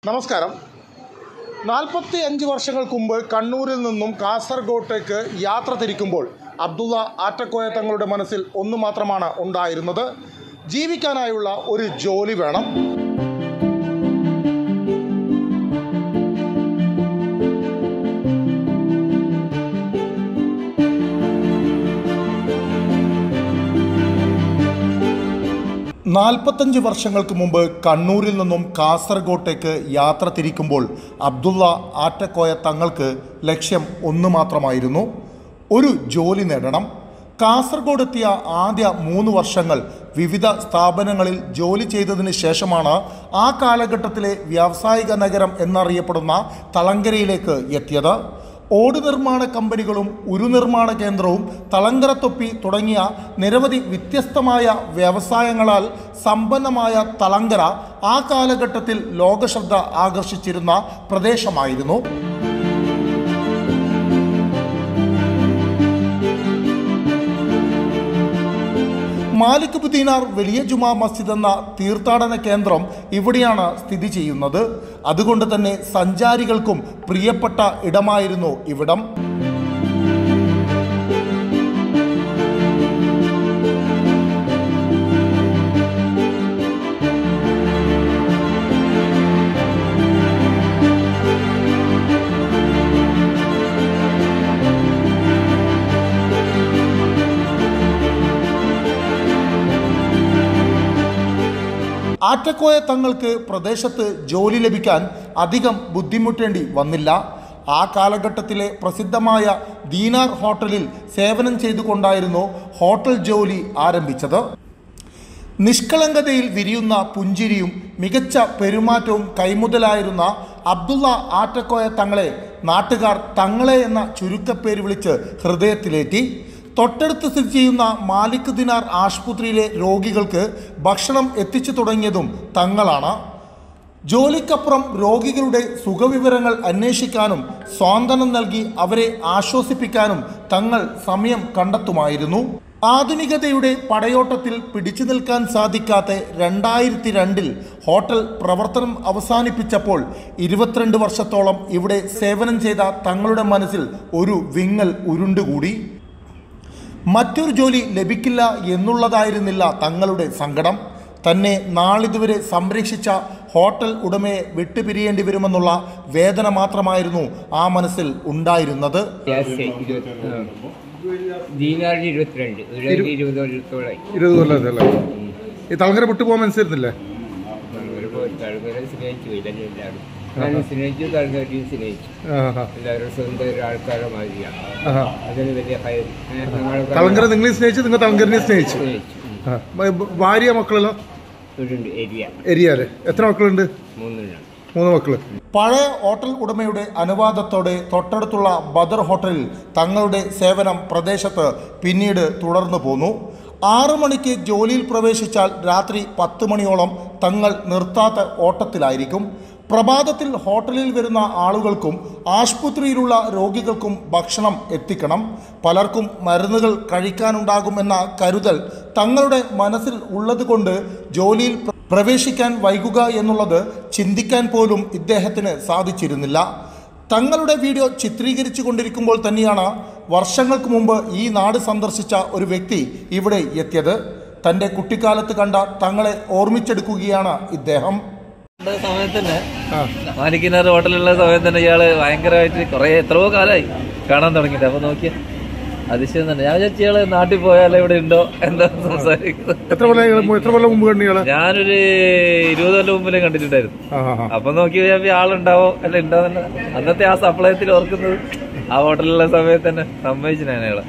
നമസ്കാരം നാൽപ്പത്തി അഞ്ച് വർഷങ്ങൾക്ക് മുമ്പ് കണ്ണൂരിൽ നിന്നും കാസർഗോട്ടേക്ക് യാത്ര തിരിക്കുമ്പോൾ അബ്ദുള്ള ആറ്റക്കോയ തങ്ങളുടെ മനസ്സിൽ ഒന്നു മാത്രമാണ് ഉണ്ടായിരുന്നത് ജീവിക്കാനായുള്ള ഒരു ജോലി വേണം നാൽപ്പത്തഞ്ച് വർഷങ്ങൾക്ക് മുമ്പ് കണ്ണൂരിൽ നിന്നും കാസർഗോട്ടേക്ക് യാത്ര തിരിക്കുമ്പോൾ അബ്ദുള്ള ആറ്റക്കോയ തങ്ങൾക്ക് ലക്ഷ്യം ഒന്നു മാത്രമായിരുന്നു ഒരു ജോലി നേടണം കാസർഗോഡ് എത്തിയ ആദ്യ മൂന്ന് വർഷങ്ങൾ വിവിധ സ്ഥാപനങ്ങളിൽ ജോലി ചെയ്തതിന് ശേഷമാണ് ആ കാലഘട്ടത്തിലെ വ്യാവസായിക നഗരം എന്നറിയപ്പെടുന്ന തളങ്കരയിലേക്ക് എത്തിയത് ഓട് നിർമ്മാണ കമ്പനികളും ഉരുനിർമ്മാണ കേന്ദ്രവും തളങ്കരത്തൊപ്പി തുടങ്ങിയ നിരവധി വ്യത്യസ്തമായ വ്യവസായങ്ങളാൽ സമ്പന്നമായ തളങ്കര ആ കാലഘട്ടത്തിൽ ലോകശ്രദ്ധ ആകർഷിച്ചിരുന്ന പ്രദേശമായിരുന്നു മാലിക് ബുദ്ദീനാർ വലിയ ജുമാ മസ്ജിദ് എന്ന തീർത്ഥാടന കേന്ദ്രം ഇവിടെയാണ് സ്ഥിതി ചെയ്യുന്നത് അതുകൊണ്ട് തന്നെ സഞ്ചാരികൾക്കും പ്രിയപ്പെട്ട ഇടമായിരുന്നു ഇവിടം ആറ്റക്കോയ തങ്ങൾക്ക് പ്രദേശത്ത് ജോലി ലഭിക്കാൻ അധികം ബുദ്ധിമുട്ടേണ്ടി വന്നില്ല ആ കാലഘട്ടത്തിലെ പ്രസിദ്ധമായ ദീനാർ ഹോട്ടലിൽ സേവനം ചെയ്തുകൊണ്ടായിരുന്നു ഹോട്ടൽ ജോലി ആരംഭിച്ചത് നിഷ്കളങ്കതയിൽ വിരിയുന്ന പുഞ്ചിരിയും മികച്ച പെരുമാറ്റവും കൈമുതലായിരുന്ന അബ്ദുള്ള ആറ്റക്കോയ തങ്ങളെ നാട്ടുകാർ തങ്ങളെ എന്ന ചുരുക്കപ്പേര് വിളിച്ച് ഹൃദയത്തിലേറ്റി തൊട്ടടുത്ത് സ്ഥിതി ചെയ്യുന്ന മാലിക് ദിനാർ ആശുപത്രിയിലെ രോഗികൾക്ക് ഭക്ഷണം എത്തിച്ചു തുടങ്ങിയതും തങ്ങളാണ് ജോലിക്കപ്പുറം രോഗികളുടെ സുഖവിവരങ്ങൾ അന്വേഷിക്കാനും സ്വാന്തനം നൽകി അവരെ ആശ്വസിപ്പിക്കാനും തങ്ങൾ സമയം കണ്ടെത്തുമായിരുന്നു ആധുനികതയുടെ പടയോട്ടത്തിൽ പിടിച്ചു നിൽക്കാൻ സാധിക്കാത്ത രണ്ടായിരത്തി രണ്ടിൽ ഹോട്ടൽ പ്രവർത്തനം അവസാനിപ്പിച്ചപ്പോൾ ഇരുപത്തിരണ്ട് വർഷത്തോളം ഇവിടെ സേവനം ചെയ്ത തങ്ങളുടെ മനസ്സിൽ ഒരു വിങ്ങൽ ഉരുണ്ടുകൂടി മറ്റൊരു ജോലി ലഭിക്കില്ല എന്നുള്ളതായിരുന്നില്ല തങ്ങളുടെ സങ്കടം തന്നെ നാളിതുവരെ സംരക്ഷിച്ച ഹോട്ടൽ ഉടമയെ വിട്ടുപിരിയേണ്ടി വരുമെന്നുള്ള വേദന മാത്രമായിരുന്നു ആ മനസ്സിൽ ഉണ്ടായിരുന്നത് ഗ്യാസ് ഇരുപത്തി ദീനാറിന് ഇരുപത്തിരണ്ട് ഒരു ഇരുപത് കൊല്ലത്തോളായി ഇരുപത് കൊല്ലത്തല്ലേ ഈ തളങ്കര വിട്ടുപോകാൻ മനസ്സിലായിരുന്നില്ലേ ഒരുപാട് തഴുകരെ സ്നേഹിച്ചു ഇല്ലെങ്കിൽ എല്ലാവരും ഞാൻ സ്നേഹിച്ചു തഴുകരെയും സ്നേഹിച്ചു ആഹാ. എല്ലാവരും സ്വന്തം ഒരു ആൾക്കാരെ മാതിരിയാണ് ആഹാ. അതിന് വലിയ ഭയം ഏ, ഞങ്ങൾക്ക് തളങ്കര നിങ്ങളെ സ്നേഹിച്ചു നിങ്ങൾ തളങ്കരനെ സ്നേഹിച്ചു സ്നേഹിച്ചു ഉം. ആ. ഭ- ഭ- ഭാര്യ മക്കളെല്ലാം ഇവിടുണ്ട് ഏരിയ എരിയാല് എത്ര മക്കളുണ്ട് മൂന്നെണ്ണം മൂന്ന് മക്കള് പഴയ ഹോട്ടൽ ഉടമയുടെ അനുവാദത്തോടെ തൊട്ടടുത്തുള്ള ബദർ ഹോട്ടലിൽ തങ്ങളുടെ സേവനം പ്രദേശത്ത് പിന്നീട് തുടർന്നു പോന്നു ആറു മണിക്ക് ജോലിയിൽ പ്രവേശിച്ചാൽ രാത്രി പത്ത് മണിയോളം തങ്ങൾ നിർത്താത്ത ഓട്ടത്തിലായിരിക്കും പ്രഭാതത്തിൽ ഹോട്ടലിൽ വരുന്ന ആളുകൾക്കും ആശുപത്രിയിലുള്ള രോഗികൾക്കും ഭക്ഷണം എത്തിക്കണം പലർക്കും മരുന്നുകൾ കഴിക്കാനുണ്ടാകുമെന്ന കരുതൽ തങ്ങളുടെ മനസ്സിൽ ഉള്ളതുകൊണ്ട് ജോലിയിൽ പ്ര- പ്രവേശിക്കാൻ വൈകുക എന്നുള്ളത് ചിന്തിക്കാൻ പോലും ഇദ്ദേഹത്തിന് സാധിച്ചിരുന്നില്ല തങ്ങളുടെ വീഡിയോ ചിത്രീകരിച്ചു കൊണ്ടിരിക്കുമ്പോൾ തന്നെയാണ് വർഷങ്ങൾക്ക് മുമ്പ് ഈ നാട് സന്ദർശിച്ച ഒരു വ്യക്തി ഇവിടെ എത്തിയത് തൻ്റെ കുട്ടിക്കാലത്ത് കണ്ട തങ്ങളെ ഓർമ്മിച്ചെടുക്കുകയാണ് ഇദ്ദേഹം ഉള്ള സമയത്ത് തന്നെ മാലിക്കിനാർ ഹോട്ടലുള്ള സമയത്ത് തന്നെ ഇയാള് ഭയങ്കരമായിട്ട് കുറെ എത്രയോ കാലമായി കാണാൻ തുടങ്ങിയിട്ട് അപ്പൊ നോക്കിയ അതിശയം തന്നെ ഞാൻ വിചാരിച്ചു ഇയാള് നാട്ടിൽ പോയാലോ ഇവിടെ ഉണ്ടോ എന്താ സംസാരിക്കുന്നത് എത്ര കൊല്ലം ഇയാള് എത്ര കൊല്ലം മുമ്പ് കണ്ടു ഇയാള് ഞാനൊരു ഇരുപത് കൊല്ലം മുമ്പിലും കണ്ടിട്ടുണ്ടായിരുന്നു ആ, ആ, ആ. അപ്പൊ നോക്കി കഴിയുമ്പോ ആളുണ്ടാവോ അല്ല ഉണ്ടാവുന്ന അന്നത്തെ ആ സപ്ലയത്തിൽ ഓർക്കുന്നത് ആ ഹോട്ടലിലുള്ള സമയത്ത് തന്നെ സമ്മതിച്ചു ഞാൻ അയാളെ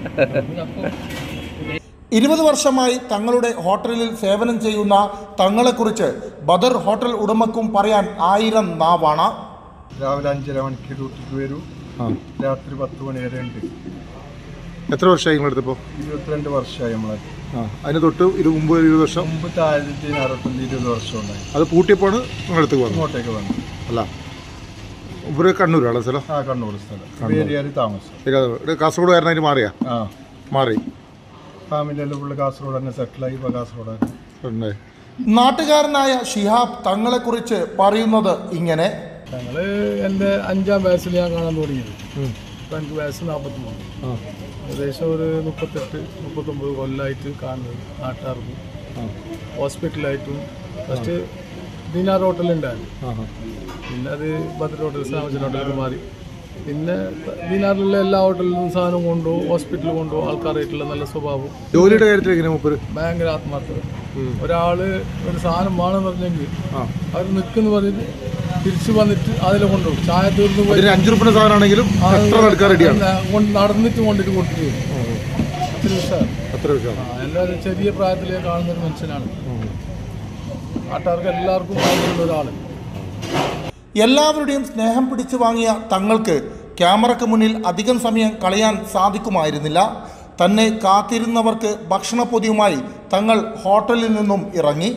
ഇരുപത് വർഷമായി തങ്ങളുടെ ഹോട്ടലിൽ സേവനം ചെയ്യുന്ന തങ്ങളെക്കുറിച്ച് ബദർ ഹോട്ടൽ ഉടമക്കും പറയാൻ ആയിരം നാവാണ് രാവിലെ അഞ്ചര മണിക്ക് ഡ്യൂട്ടിക്ക് വരും ആ. രാത്രി പത്ത് മണി വരെ ഉണ്ട് എത്ര വർഷമായി നിങ്ങളെടുത്തപ്പോ ഇരുപത്തിരണ്ട് വർഷമായി നമ്മളെ ആ അതിന് തൊട്ട് ഇത് മുമ്പ് ഒരു ഇരുപത് വർഷം മുമ്പ് ആയിരത്തി അറുപത്തഞ്ച് ഇരുപത് വർഷം ഉണ്ടായി അത് പൂട്ടിയപ്പോഴാണ് നിങ്ങളടുത്ത് വന്നത് ഇങ്ങോട്ടേക്ക് വന്നു അല്ല ഇവിടെ കണ്ണൂരാണ് സ്ഥലം ആ കണ്ണൂർ സ്ഥലം ഏരിയയിൽ താമസം ശരി, അത് ഇവിടെ കാസർഗോഡ് കാരനായിട്ട് മാറിയാ ആ മാറി ഫാമിലിയെല്ലാം ഫുള്ള് കാസർഗോഡ് തന്നെ സെറ്റിലായി ഇപ്പോൾ കാസർഗോഡ് തന്നെ ഉണ്ട് നാട്ടുകാരനായ ഷിഹാബ് തങ്ങളെക്കുറിച്ച് പറയുന്നത് ഇങ്ങനെ ഞങ്ങള് എൻ്റെ അഞ്ചാം വയസ്സിൽ ഞാൻ കാണാൻ തുടങ്ങിയത് ഇപ്പം എനിക്ക് വയസ്സ് നാൽപ്പത്തി മൂന്ന് ഏകദേശം ഒരു മുപ്പത്തെട്ട് മുപ്പത്തൊമ്പത് കൊല്ലമായിട്ട് കാണുന്നത് നാട്ടുകാർക്കും ഹോസ്പിറ്റലായിട്ടും ഫസ്റ്റ് ദിനാർ ഹോട്ടലുണ്ടായിരുന്നു പിന്നെ അത് ബദർ ഹോട്ടൽ സാമജൻ ഹോട്ടലിലേക്ക് മാറി പിന്നെ ദിനാറിലുള്ള എല്ലാ ഹോട്ടലിലും സാധനം കൊണ്ടുപോകും ഹോസ്പിറ്റലിൽ കൊണ്ടുപോകും ആൾക്കാരായിട്ടുള്ള നല്ല സ്വഭാവം ജോലിയുടെ കാര്യത്തിൽ എങ്ങനെ മൂപ്പര് ഭയങ്കര ആത്മാർത്ഥത ഒരാള് ഒരു സാധനം വേണമെന്ന് പറഞ്ഞെങ്കിൽ അവർ നിൽക്കുന്നു പറഞ്ഞിട്ട് തിരിച്ചു വന്നിട്ട് അതിൽ കൊണ്ടുപോകും ചായ തീർന്നു പോയി ഒരു അഞ്ചു റുപ്പിന്റെ സാധനമാണെങ്കിലും എത്ര നടക്കാൻ റെഡിയാണ് ആ, കൊണ്ട് നടന്നിട്ട് കൊണ്ടിട്ട് കൊടുത്തു അത്ര ഉഷാർ അത്ര വിഷയം ആ, എല്ലാവരും ചെറിയ പ്രായത്തിലേ കാണുന്ന ഒരു മനുഷ്യനാണ് നാട്ടുകാർക്ക് എല്ലാവർക്കും ആയിട്ടുള്ള ഒരാള് എല്ലാവരുടെയും സ്നേഹം പിടിച്ചു വാങ്ങിയ തങ്ങൾക്ക് ക്യാമറയ്ക്ക് മുന്നിൽ അധികം സമയം കളയാൻ സാധിക്കുമായിരുന്നില്ല തന്നെ കാത്തിരുന്നവർക്ക് ഭക്ഷണപ്പൊതിയുമായി തങ്ങൾ ഹോട്ടലിൽ നിന്നും ഇറങ്ങി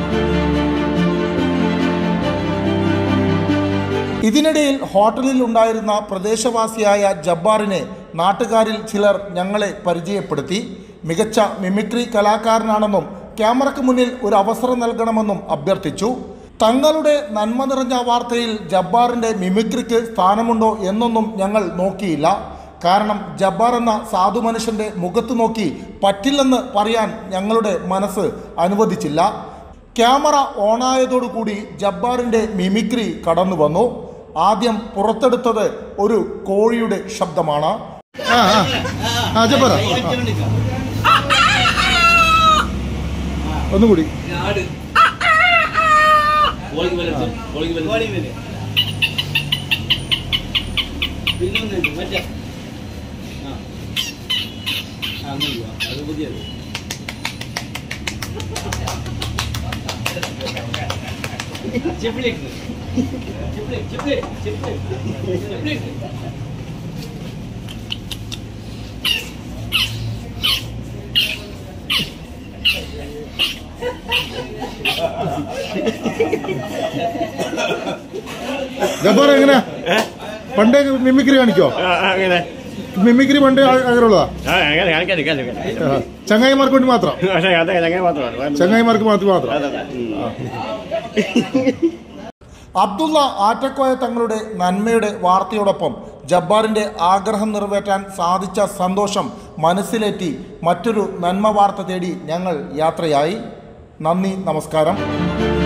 ഇതിനിടയിൽ ഹോട്ടലിൽ ഉണ്ടായിരുന്ന പ്രദേശവാസിയായ ജബ്ബാറിനെ നാട്ടുകാരിൽ ചിലർ ഞങ്ങളെ പരിചയപ്പെടുത്തി മികച്ച മിമിക്രി കലാകാരനാണെന്നും ക്യാമറയ്ക്ക് മുന്നിൽ ഒരു അവസരം നൽകണമെന്നും അഭ്യർത്ഥിച്ചു തങ്ങളുടെ നന്മ നിറഞ്ഞ വാർത്തയിൽ ജബ്ബാറിന്റെ മിമിക്രിക്ക് സ്ഥാനമുണ്ടോ എന്നൊന്നും ഞങ്ങൾ നോക്കിയില്ല കാരണം ജബ്ബാർ എന്ന സാധു മനുഷ്യന്റെ മുഖത്ത് നോക്കി പറ്റില്ലെന്ന് പറയാൻ ഞങ്ങളുടെ മനസ്സ് അനുവദിച്ചില്ല ക്യാമറ ഓണായതോടുകൂടി ജബ്ബാറിന്റെ മിമിക്രി കടന്നു വന്നു ആദ്യം പുറത്തെടുത്തത് ഒരു കോഴിയുടെ ശബ്ദമാണ് ആ ആ ആ ജബ്ബാറാ ആ. ഒന്നുകൂടി ജബ്ബാർ എങ്ങനെ പണ്ടേ മിമിക്രി കാണിക്കോ അങ്ങനെ മിമിക്രി പണ്ട് അങ്ങനെയുള്ളതാ ആ അങ്ങനെ കാണിക്കാൻ കാണിക്കാൻ ആ. ചങ്ങായിമാർക്ക് വേണ്ടി മാത്രം പക്ഷേ അതെ അങ്ങനെ മാത്രമാണ് ചങ്ങായിമാർക്ക് മാത്രം മാത്രം അതെ അതെ അബ്ദുള്ള ആറ്റക്കോയ തങ്ങളുടെ നന്മയുടെ വാർത്തയോടൊപ്പം ജബ്ബാറിന്റെ ആഗ്രഹം നിറവേറ്റാൻ സാധിച്ച സന്തോഷം മനസ്സിലേറ്റി മറ്റൊരു നന്മ വാർത്ത തേടി ഞങ്ങൾ യാത്രയായി നന്ദി നമസ്കാരം